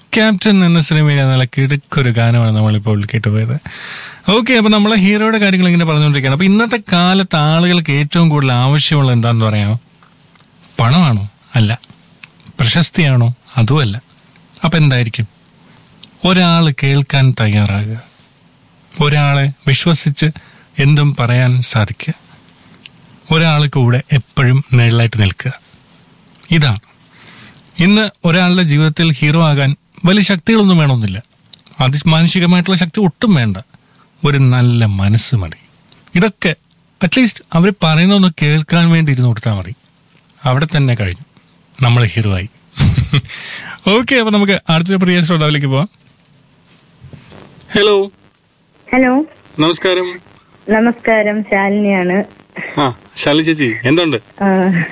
Captain എന്ന സിനിമയിലെ നല്ല കിടുക്കൊരു ഗാനമാണ് നമ്മളിപ്പോൾ കേട്ടുപോയത് ഓക്കെ അപ്പൊ നമ്മളെ ഹീറോയുടെ കാര്യങ്ങൾ ഇങ്ങനെ പറഞ്ഞുകൊണ്ടിരിക്കുകയാണ് അപ്പൊ ഇന്നത്തെ കാലത്ത് ആളുകൾക്ക് ഏറ്റവും കൂടുതൽ ആവശ്യമുള്ള എന്താന്ന് പറയാമോ പണമാണോ അല്ല പ്രശസ്തിയാണോ അതുമല്ല അപ്പൊ എന്തായിരിക്കും ഒരാൾ കേൾക്കാൻ തയ്യാറാകുക ഒരാളെ വിശ്വസിച്ച് എന്തും പറയാൻ സാധിക്കുക ഒരാൾ കൂടെ എപ്പോഴും നിഴലായിട്ട് നിൽക്കുക ഇതാണ് ഇന്ന് ഒരാളുടെ ജീവിതത്തിൽ ഹീറോ ആകാൻ വലിയ ശക്തികളൊന്നും വേണമെന്നില്ല അത് മാനുഷികമായിട്ടുള്ള ശക്തി ഒട്ടും വേണ്ട ഒരു നല്ല മനസ്സ് മതി ഇതൊക്കെ അറ്റ്ലീസ്റ്റ് അവർ പറയുന്നൊന്ന് കേൾക്കാൻ വേണ്ടി ഇരുന്ന് കൊടുത്താൽ മതി അവിടെ തന്നെ കഴിഞ്ഞു നമ്മൾ ഹീറോ ആയി ഓക്കെ അപ്പൊ നമുക്ക് അടുത്ത പ്രിയ ശ്രോതാവിലേക്ക് പോവാം ഹലോ ഹലോ നമസ്കാരം നമസ്കാരം ശാലിനിയാണ് ആ ശാലി ചേച്ചി എന്തുണ്ട് ആ,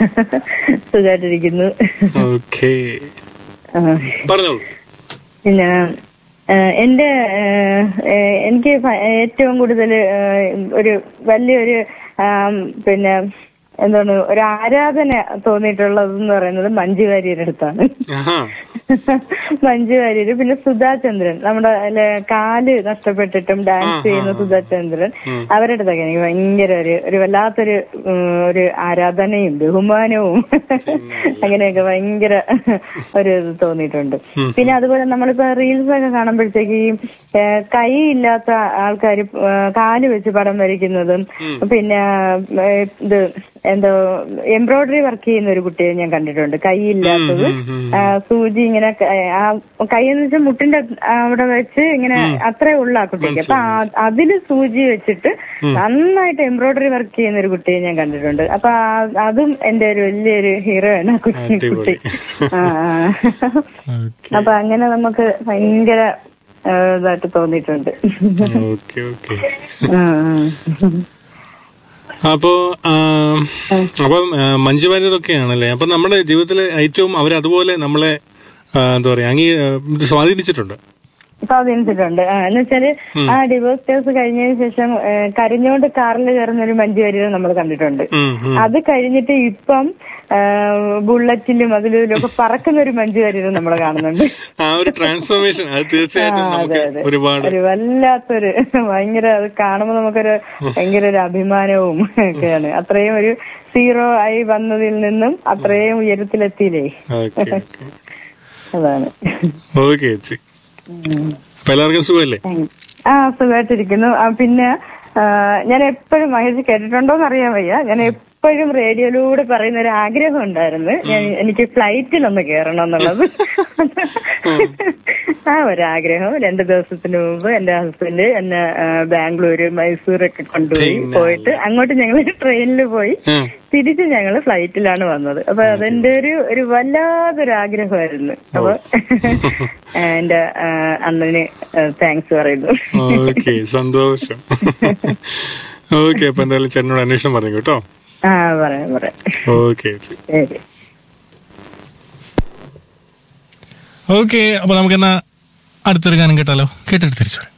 സുഖായിട്ടിരിക്കുന്നു ഓക്കെ ആ, പറഞ്ഞോളൂ പിന്നെ ആ, എന്റെ ആ, ഏ, എനിക്ക് ഭ- ഏറ്റവും കൂടുതൽ ഒരു വലിയൊരു ആ, പിന്നെ എന്താണ് ഒരു ആരാധന തോന്നിയിട്ടുള്ളതെന്ന് പറയുന്നത് മഞ്ജു വാര്യരുടെ അടുത്താണ് ആഹാ മഞ്ജു വാര്യര് പിന്നെ സുധാ ചന്ദ്രൻ നമ്മുടെ അല്ലെ, കാല് നഷ്ടപ്പെട്ടിട്ടും ഡാൻസ് ചെയ്യുന്ന സുധാ ചന്ദ്രൻ അവരുടെ അടുത്തൊക്കെ എനിക്ക് ഭയങ്കര ഒരു ഒരു വല്ലാത്തൊരു ഉം, ഒരു ആരാധനയും ബഹുമാനവും അങ്ങനെയൊക്കെ ഭയങ്കര ഒരു ഇത് തോന്നിയിട്ടുണ്ട് പിന്നെ അതുപോലെ നമ്മളിപ്പോ റീൽസ് ഒക്കെ കാണുമ്പോഴത്തേക്ക് ഈ ഏ, കൈ ഇല്ലാത്ത ആൾക്കാർ കാല് വെച്ച് പടം വരയ്ക്കുന്നതും പിന്നെ ഏ, ഇത് എന്തോ എംബ്രോയിഡറി വർക്ക് ചെയ്യുന്ന ഒരു കുട്ടിയെ ഞാൻ കണ്ടിട്ടുണ്ട് കൈ ഇല്ലാത്തത് ആ, സൂചി ഇങ്ങനെ ക- ആ കൈ എന്ന് വെച്ചാൽ മുട്ടിന്റെ അവിടെ വെച്ച് ഇങ്ങനെ അത്രേ ഉള്ള ആ കുട്ടിക്ക് അപ്പൊ ആ- അതില് സൂചി വെച്ചിട്ട് നന്നായിട്ട് എംബ്രോയിഡറി വർക്ക് ചെയ്യുന്ന ഒരു കുട്ടിയെ ഞാൻ കണ്ടിട്ടുണ്ട് അപ്പൊ ആ- അതും എന്റെ ഒരു വലിയൊരു ഹീറോ ആണ് ആ കുട്ടി കുട്ടി ആ ആ. ഓക്കെ അപ്പൊ അങ്ങനെ നമുക്ക് ഭയങ്കര ആ, ഇതായിട്ട് തോന്നിയിട്ടുണ്ട് ഓക്കെ ഓക്കെ ആ, ആ. അപ്പോ ആ, അപ്പം ആ, മഞ്ജു വാര്യരൊക്കെയാണല്ലേ അപ്പൊ നമ്മുടെ ജീവിതത്തിലെ ഏറ്റവും അവർ അതുപോലെ നമ്മളെ ആ, എന്താ പറയാ അങ്ങീ ആ, ഇത് സ്വാധീനിച്ചിട്ടുണ്ട് സ്വാധീനിച്ചിട്ടുണ്ട് ആ, എന്ന് വെച്ചാല് ആ ഡിവോഴ്സ് കേസ് കഴിഞ്ഞതിന് ശേഷം ഏ, കരഞ്ഞോണ്ട് കാറിൽ കയറുന്ന ഒരു മഞ്ജു വാര്യരെ നമ്മൾ കണ്ടിട്ടുണ്ട് ഉം, ഉം. അത് കഴിഞ്ഞിട്ട് ഇപ്പം ആ, ബുള്ളറ്റിലും അതിലും ഇതിലും ഒക്കെ പറക്കുന്ന ഒരു മഞ്ജു വാര്യരെ നമ്മൾ കാണുന്നുണ്ട് ആ ഒരു ട്രാൻസ്ഫോർമേഷൻ അത് തീർച്ചയായിട്ടും ആ, നമുക്ക് അതെ, അതെ. ഒരുപാട് ഒരു വല്ലാത്തൊരു ഭയങ്കര അത് കാണുമ്പോൾ നമുക്കൊരു ഭയങ്കര ഒരു അഭിമാനവും ഒക്കെയാണ് അത്രയും ഒരു സീറോ ആയി വന്നതിൽ നിന്നും അത്രയും ഉയരത്തിലെത്തിയില്ലേ ഓക്കെ ഓക്കെ അതാണ് ഓക്കെ ചേച്ചി അപ്പൊ എല്ലാവർക്കും സുഖമല്ലേ ആ സുഖമായിട്ടിരിക്കുന്നു ആ, പിന്നെ ആ, ഞാൻ എപ്പോഴും മഹേഷ് കേട്ടിട്ടുണ്ടോന്ന് അറിയാൻ വയ്യ ഞാൻ എപ്പോഴും റേഡിയോയിലൂടെ പറയുന്ന ഒരു ആഗ്രഹം ഉണ്ടായിരുന്നു ഞാൻ എനിക്ക് ഫ്ലൈറ്റിൽ ഒന്ന് കയറണം എന്നുള്ളത് ആ ഒരു ആഗ്രഹം രണ്ടു ദിവസത്തിന് മുമ്പ് എന്റെ ഹസ്ബൻഡ് എന്നെ ആ, ബാംഗ്ലൂര് മൈസൂരൊക്കെ കൊണ്ടുപോയി പോയിട്ട് അങ്ങോട്ട് ഞങ്ങൾ ട്രെയിനിൽ പോയി ഉം. തിരിച്ച് ഞങ്ങള് ഫ്ലൈറ്റിലാണ് വന്നത് അപ്പൊ അതെന്റെ ഒരു ഒരു വല്ലാതൊരു ആഗ്രഹമായിരുന്നു അപ്പൊ എന്റെ ആ, അണ്ണന് താങ്ക്സ് പറയുന്നു ഓക്കെ സന്തോഷം ഓക്കെ അപ്പൊ എന്തായാലും ചേട്ടനോട് അന്വേഷണം പറഞ്ഞു കേട്ടോ ആ പറയാം പറയാം ഓക്കെ ചേച്ചി ശരി ഓക്കെ അപ്പൊ നമുക്കെന്നാ അടുത്തൊരു ഗാനം കേട്ടാലോ കേട്ടിട്ട് തിരിച്ചു വരാം